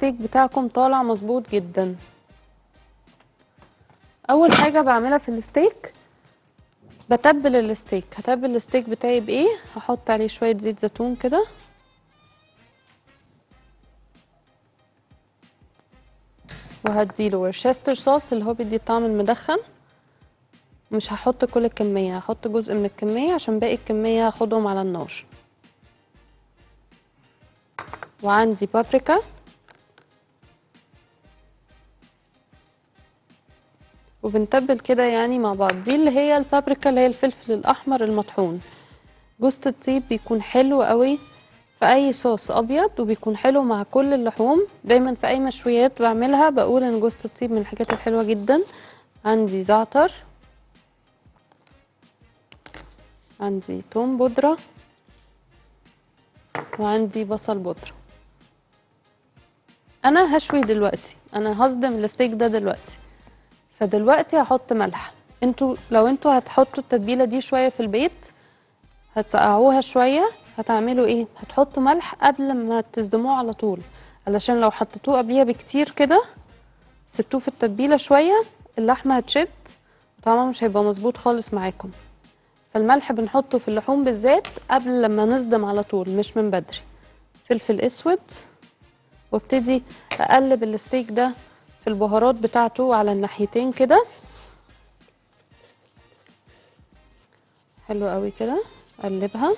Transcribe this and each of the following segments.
الستيك بتاعكم طالع مظبوط جدا اول حاجه بعملها في الستيك بتبل الستيك هتبل الستيك بتاعي بايه هحط عليه شويه زيت زيتون كده وهديله ورشستر صوص اللي هو بيدي الطعم المدخن مش هحط كل الكمية هحط جزء من الكمية عشان باقي الكمية هاخدهم على النار وعندي بابريكا وبنتبل كده يعني مع بعض دي اللي هي البابريكا اللي هي الفلفل الأحمر المطحون جوز الطيب بيكون حلو قوي في أي صوص أبيض وبيكون حلو مع كل اللحوم دايما في أي مشويات بعملها بقول إن جوز الطيب من الحاجات الحلوة جدا عندي زعتر عندي توم بودرة وعندي بصل بودرة انا هشوي دلوقتي انا هصدم الستيك ده دلوقتي فدلوقتي هحط ملح انتوا لو انتوا هتحطوا التتبيله دي شويه في البيت هتسقعوها شويه هتعملوا ايه هتحطوا ملح قبل ما تصدموه على طول علشان لو حطيتوه قبليها بكتير كده سبتوه في التتبيله شويه اللحمه هتشد وطعمها مش هيبقى مظبوط خالص معاكم فالملح بنحطه في اللحوم بالذات قبل لما نصدم على طول مش من بدري فلفل اسود وابتدي اقلب الستيك ده في البهارات بتاعته على الناحيتين كده حلو قوي كده اقلبها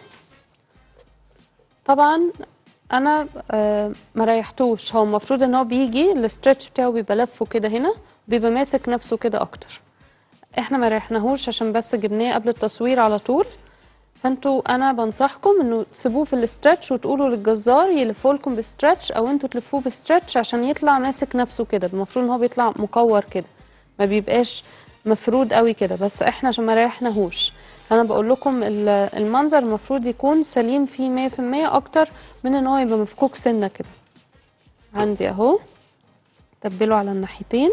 طبعا انا آه ما ريحتوش هو المفروض ان هو بيجي الاسترتش بتاعه بيبقى لفه كده هنا بيبقى ماسك نفسه كده اكتر احنا ما ريحناهوش عشان بس جبناه قبل التصوير على طول فانتوا انا بنصحكم انه تسيبوه في الاسترتش وتقولوا للجزار يلفوا لكم بسترتش او انتوا تلفوه بسترتش عشان يطلع ماسك نفسه كده المفروض ان هو بيطلع مكور كده ما بيبقاش مفرود قوي كده بس احنا عشان ما ريحناهوش فانا بقول لكم ال- المنظر المفروض يكون سليم فيه 100% اكتر من ان هو يبقى مفكوك سنه كده عندي اهو تبله على الناحيتين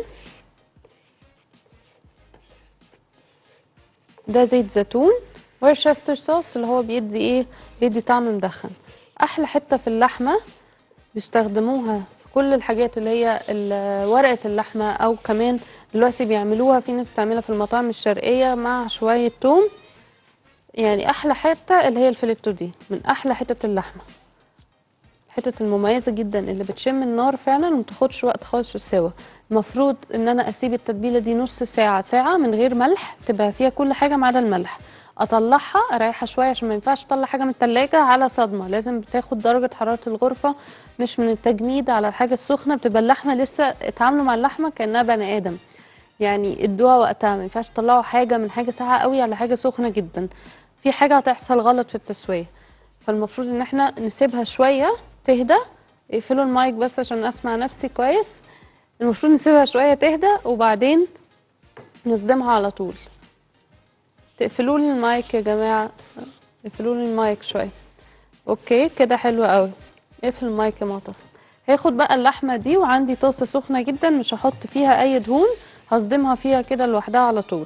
ده زيت زيتون ورشستر صوص اللي هو بيدي ايه بيدي طعم مدخن احلى حته في اللحمه بيستخدموها في كل الحاجات اللي هي ال- ورقه اللحمه او كمان دلوقتي بيعملوها في ناس بتعملها في المطاعم الشرقيه مع شويه توم يعني احلى حته اللي هي الفليتو دي من احلى حته اللحمه الحتة المميزة جدا اللي بتشم النار فعلا ومتاخدش وقت خالص في السوا المفروض ان انا اسيب التتبيلة دي نص ساعة ساعة من غير ملح تبقى فيها كل حاجة ما عدا الملح اطلعها اريحها شوية عشان ما ينفعش اطلع حاجة من التلاجة على صدمة لازم بتاخد درجة حرارة الغرفة مش من التجميد على الحاجة السخنة بتبقى اللحمة لسه اتعاملوا مع اللحمة كأنها بني ادم يعني ادوها وقتها ما ينفعش تطلعوا حاجة من حاجة ساقعة قوي على حاجة سخنة جدا في حاجة هتحصل غلط في التسوية فالمفروض ان احنا نسيبها شوية تهدى اقفلوا المايك بس عشان اسمع نفسي كويس المفروض نسيبها شوية تهدى وبعدين نصدمها على طول تقفلوا لي المايك يا جماعة اقفلوا لي المايك شوية اوكي كده حلو قوي اقفل المايك يا معتصم هاخد بقى اللحمة دي وعندي طاسة سخنة جدا مش هحط فيها اي دهون هصدمها فيها كده لوحدها على طول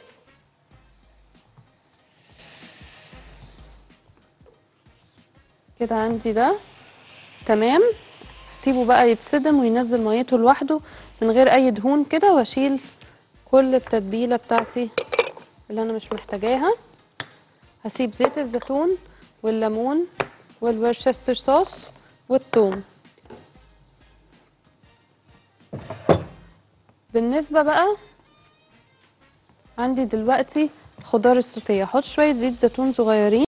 كده عندي ده تمام سيبه بقى يتصدم وينزل ميته لوحده من غير اي دهون كده واشيل كل التتبيله بتاعتي اللي انا مش محتاجاها هسيب زيت الزيتون والليمون والورشستر صوص والثوم بالنسبه بقى عندي دلوقتي الخضار السوتيه احط شويه زيت زيتون صغيرين